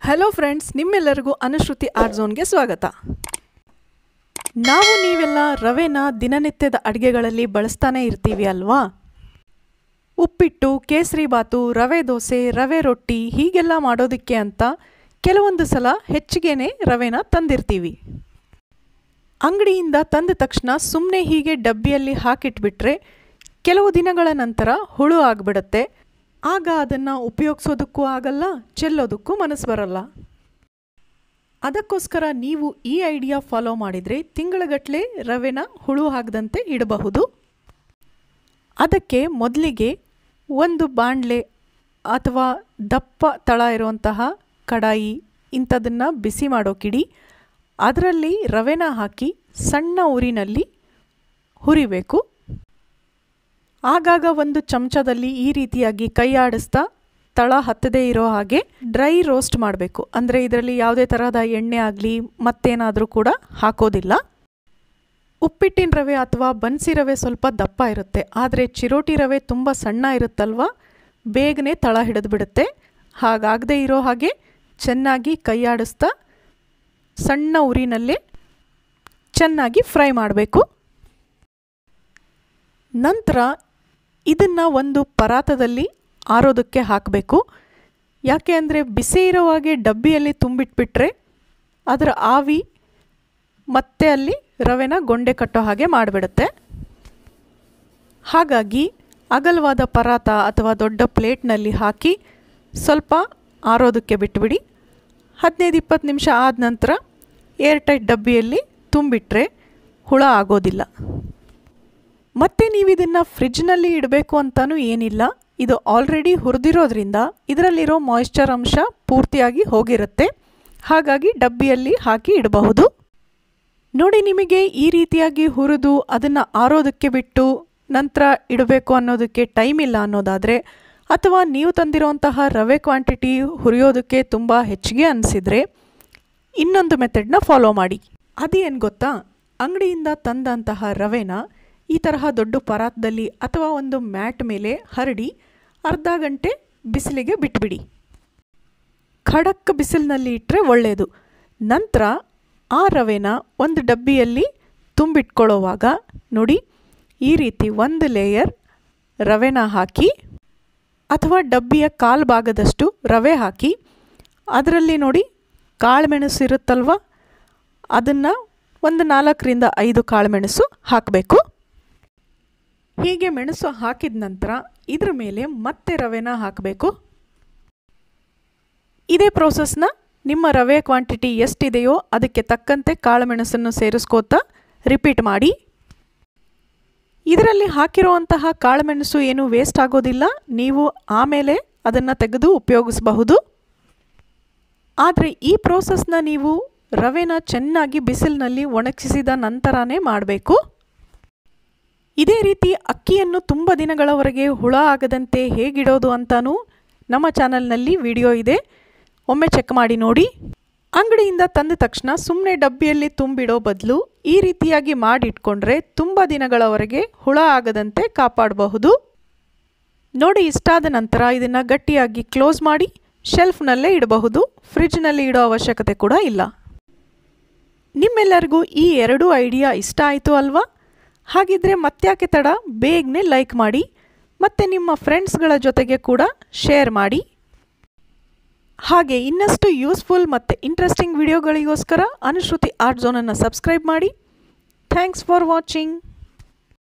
hello friends ನಿಮ್ಮೆಲ್ಲರಿಗೂ Anushruti art ಝೋನ್ಗೆ ಸ್ವಾಗತ ನಾವು ನೀವೆಲ್ಲ ರವೆನ ದಿನನಿತ್ಯದ ಅಡುಗೆಗಳಲ್ಲಿ ಬಳಸ್ತಾನೆ ಇರ್ತೀವಿ ಅಲ್ವಾ ಉಪ್ಪಿಟ್ಟು ಕೇಸರಿ ಬಾತು ರವೆ ದೋಸೆ ರವೆ ರೊಟ್ಟಿ ಹೀಗೆಲ್ಲ ಮಾಡೋದಕ್ಕೆ ಅಂತ ಕೆಲವೊಂದು ಸಲ ಹೆಚ್ಚಿಗೆನೇ ರವೆನ ತಂದಿರ್ತೀವಿ ಅಂಗಡಿಯಿಂದ ತಂದ ತಕ್ಷಣ ಸುಮ್ಮನೆ ಹೀಗೆ ಡಬ್ಬಿಯಲ್ಲಿ ಹಾಕಿಟ್ಬಿಟ್ರೆ ಕೆಲವು ದಿನಗಳ ನಂತರ ಹುಳು ಆಗಿಬಿಡುತ್ತೆ ಆಗ ಅದನ್ನು ಉಪಯೋಗಿಸೋದಕ್ಕೂ ಆಗಲ್ಲ ಚೆಲ್ಲೋದಕ್ಕೂ ಮನಸ್ಸು ಬರಲ್ಲ ಅದಕ್ಕೋಸ್ಕರ ನೀವು ಈ ಐಡಿಯಾ ಫಾಲೋ ಮಾಡಿದರೆ ತಿಂಗಳಗಟ್ಟಲೆ ರವೆನ ಹುಳು ಆಗದಂತೆ ಇಡಬಹುದು ಅದಕ್ಕೆ ಮೊದಲಿಗೆ ಒಂದು ಬಾಣಲೆ ಅಥವಾ ದಪ್ಪ ತಳ ಇರುವಂತಹ ಕಡಾಯಿ ಇಂಥದನ್ನು ಬಿಸಿ ಮಾಡೋಕಿಡಿ ಅದರಲ್ಲಿ ರವೆನ ಹಾಕಿ ಸಣ್ಣ ಉರಿನಲ್ಲಿ ಹುರಿಬೇಕು ಆಗಾಗ ಒಂದು ಚಮಚದಲ್ಲಿ ಈ ರೀತಿಯಾಗಿ ಕೈ ಆಡಿಸ್ತಾ ತಳ ಹತ್ತದೇ ಇರೋ ಹಾಗೆ ಡ್ರೈ ರೋಸ್ಟ್ ಮಾಡಬೇಕು ಅಂದರೆ ಇದರಲ್ಲಿ ಯಾವುದೇ ತರಹದ ಎಣ್ಣೆ ಆಗಲಿ ಮತ್ತೇನಾದರೂ ಕೂಡ ಹಾಕೋದಿಲ್ಲ ಉಪ್ಪಿಟ್ಟಿನ ರವೆ ಅಥವಾ ಬನ್ಸಿ ರವೆ ಸ್ವಲ್ಪ ದಪ್ಪ ಇರುತ್ತೆ ಆದರೆ ಚಿರೋಟಿ ರವೆ ತುಂಬ ಸಣ್ಣ ಇರುತ್ತಲ್ವ ಬೇಗನೆ ತಳ ಹಿಡಿದು ಬಿಡುತ್ತೆ ಹಾಗಾಗದೇ ಇರೋ ಹಾಗೆ ಚೆನ್ನಾಗಿ ಕೈಯಾಡಿಸ್ತಾ ಸಣ್ಣ ಉರಿನಲ್ಲೇ ಚೆನ್ನಾಗಿ ಫ್ರೈ ಮಾಡಬೇಕು ನಂತರ ಇದನ್ನು ಒಂದು ಪರಾತದಲ್ಲಿ ಆರೋದಕ್ಕೆ ಹಾಕಬೇಕು ಯಾಕೆ ಅಂದರೆ ಬಿಸಿ ಇರೋ ಹಾಗೆ ಡಬ್ಬಿಯಲ್ಲಿ ತುಂಬಿಟ್ಬಿಟ್ರೆ ಅದರ ಆವಿ ಮತ್ತೆ ಅಲ್ಲಿ ರವೆನ ಗೊಂಡೆ ಕಟ್ಟೋ ಹಾಗೆ ಮಾಡಿಬಿಡುತ್ತೆ ಹಾಗಾಗಿ ಅಗಲವಾದ ಪರಾತ ಅಥವಾ ದೊಡ್ಡ ಪ್ಲೇಟ್ನಲ್ಲಿ ಹಾಕಿ ಸ್ವಲ್ಪ ಆರೋದಕ್ಕೆ ಬಿಟ್ಬಿಡಿ ಹದಿನೈದು ಇಪ್ಪತ್ತು ನಿಮಿಷ ಆದ ನಂತರ ಏರ್ ಟೈಟ್ ಡಬ್ಬಿಯಲ್ಲಿ ತುಂಬಿಟ್ರೆ ಹುಳ ಆಗೋದಿಲ್ಲ ಮತ್ತು ನೀವು ಇದನ್ನು ಫ್ರಿಜ್ನಲ್ಲಿ ಇಡಬೇಕು ಅಂತಲೂ ಏನಿಲ್ಲ ಇದು ಆಲ್ರೆಡಿ ಹುರಿದಿರೋದ್ರಿಂದ ಇದರಲ್ಲಿರೋ ಮಾಯಿಶ್ಚರ್ ಅಂಶ ಪೂರ್ತಿಯಾಗಿ ಹೋಗಿರುತ್ತೆ ಹಾಗಾಗಿ ಡಬ್ಬಿಯಲ್ಲಿ ಹಾಕಿ ಇಡಬಹುದು ನೋಡಿ ನಿಮಗೆ ಈ ರೀತಿಯಾಗಿ ಹುರಿದು ಅದನ್ನು ಆರೋದಕ್ಕೆ ಬಿಟ್ಟು ನಂತರ ಇಡಬೇಕು ಅನ್ನೋದಕ್ಕೆ ಟೈಮ್ ಇಲ್ಲ ಅನ್ನೋದಾದರೆ ಅಥವಾ ನೀವು ತಂದಿರೋಂತಹ ರವೆ ಕ್ವಾಂಟಿಟಿ ಹುರಿಯೋದಕ್ಕೆ ತುಂಬ ಹೆಚ್ಚಿಗೆ ಅನಿಸಿದರೆ ಇನ್ನೊಂದು ಮೆಥಡ್ನ ಫಾಲೋ ಮಾಡಿ ಅದೇನು ಗೊತ್ತಾ ಅಂಗಡಿಯಿಂದ ತಂದಂತಹ ರವೆನ ಈ ತರಹ ದೊಡ್ಡ ಪರಾತದಲ್ಲಿ ಅಥವಾ ಒಂದು ಮ್ಯಾಟ್ ಮೇಲೆ ಹರಡಿ ಅರ್ಧ ಗಂಟೆ ಬಿಸಿಲಿಗೆ ಬಿಟ್ಬಿಡಿ ಖಡಕ್ ಬಿಸಿಲಿನಲ್ಲಿ ಇಟ್ಟರೆ ಒಳ್ಳೆಯದು ನಂತರ ಆ ರವೆನ ಒಂದು ಡಬ್ಬಿಯಲ್ಲಿ ತುಂಬಿಟ್ಕೊಳ್ಳೋವಾಗ ನೋಡಿ ಈ ರೀತಿ ಒಂದು ಲೇಯರ್ ರವೆನ ಹಾಕಿ ಅಥವಾ ಡಬ್ಬಿಯ ಕಾಲು ಭಾಗದಷ್ಟು ರವೆ ಹಾಕಿ ಅದರಲ್ಲಿ ನೋಡಿ ಕಾಳುಮೆಣಸು ಇರುತ್ತಲ್ವ ಅದನ್ನು ಒಂದು ನಾಲ್ಕರಿಂದ ಐದು ಕಾಳುಮೆಣಸು ಹಾಕಬೇಕು ಹೀಗೆ ಮೆಣಸು ಹಾಕಿದ ನಂತರ ಇದ್ರ ಮೇಲೆ ಮತ್ತೆ ರವೆನ ಹಾಕಬೇಕು ಇದೇ ಪ್ರೋಸೆಸ್ನ ನಿಮ್ಮ ರವೆ ಕ್ವಾಂಟಿಟಿ ಎಷ್ಟಿದೆಯೋ ಅದಕ್ಕೆ ತಕ್ಕಂತೆ ಕಾಳುಮೆಣಸನ್ನು ಸೇರಿಸ್ಕೋತಾ ರಿಪೀಟ್ ಮಾಡಿ ಇದರಲ್ಲಿ ಹಾಕಿರುವಂತಹ ಕಾಳುಮೆಣಸು ಏನು ವೇಸ್ಟ್ ಆಗೋದಿಲ್ಲ ನೀವು ಆಮೇಲೆ ಅದನ್ನು ತೆಗೆದು ಉಪಯೋಗಿಸಬಹುದು ಆದರೆ ಈ ಪ್ರೋಸೆಸ್ನ ನೀವು ರವೆನ ಚೆನ್ನಾಗಿ ಬಿಸಿಲಿನಲ್ಲಿ ಒಣಗಿಸಿದ ನಂತರನೇ ಮಾಡಬೇಕು ಇದೇ ರೀತಿ ಅಕ್ಕಿಯನ್ನು ತುಂಬ ದಿನಗಳವರೆಗೆ ಹುಳ ಆಗದಂತೆ ಹೇಗಿಡೋದು ಅಂತಲೂ ನಮ್ಮ ಚಾನಲ್ನಲ್ಲಿ ವಿಡಿಯೋ ಇದೆ ಒಮ್ಮೆ ಚೆಕ್ ಮಾಡಿ ನೋಡಿ ಅಂಗಡಿಯಿಂದ ತಂದ ತಕ್ಷಣ ಸುಮ್ಮನೆ ಡಬ್ಬಿಯಲ್ಲಿ ತುಂಬಿಡೋ ಬದಲು ಈ ರೀತಿಯಾಗಿ ಮಾಡಿಟ್ಕೊಂಡ್ರೆ ತುಂಬ ದಿನಗಳವರೆಗೆ ಹುಳ ಆಗದಂತೆ ಕಾಪಾಡಬಹುದು ನೋಡಿ ಇಷ್ಟಾದ ನಂತರ ಇದನ್ನು ಗಟ್ಟಿಯಾಗಿ ಕ್ಲೋಸ್ ಮಾಡಿ ಶೆಲ್ಫ್ನಲ್ಲೇ ಇಡಬಹುದು ಫ್ರಿಜ್ನಲ್ಲಿ ಇಡೋ ಅವಶ್ಯಕತೆ ಕೂಡ ಇಲ್ಲ ನಿಮ್ಮೆಲ್ಲರಿಗೂ ಈ ಎರಡೂ ಐಡಿಯಾ ಇಷ್ಟ ಆಯಿತು ಅಲ್ವಾ ಹಾಗಿದ್ರೆ ಮತ್ತ್ಯಾಕೆ ತಡ ಬೇಗನೆ ಲೈಕ್ ಮಾಡಿ ಮತ್ತು ನಿಮ್ಮ ಫ್ರೆಂಡ್ಸ್ಗಳ ಜೊತೆಗೆ ಕೂಡ ಶೇರ್ ಮಾಡಿ ಹಾಗೆ ಇನ್ನಷ್ಟು ಯೂಸ್ಫುಲ್ ಮತ್ತು ಇಂಟ್ರೆಸ್ಟಿಂಗ್ ವಿಡಿಯೋಗಳಿಗೋಸ್ಕರ ಅನುಶ್ರುತಿ ಆರ್ಟ್ ಝೋನನ್ನು ಸಬ್ಸ್ಕ್ರೈಬ್ ಮಾಡಿ ಥ್ಯಾಂಕ್ಸ್ ಫಾರ್ ವಾಚಿಂಗ್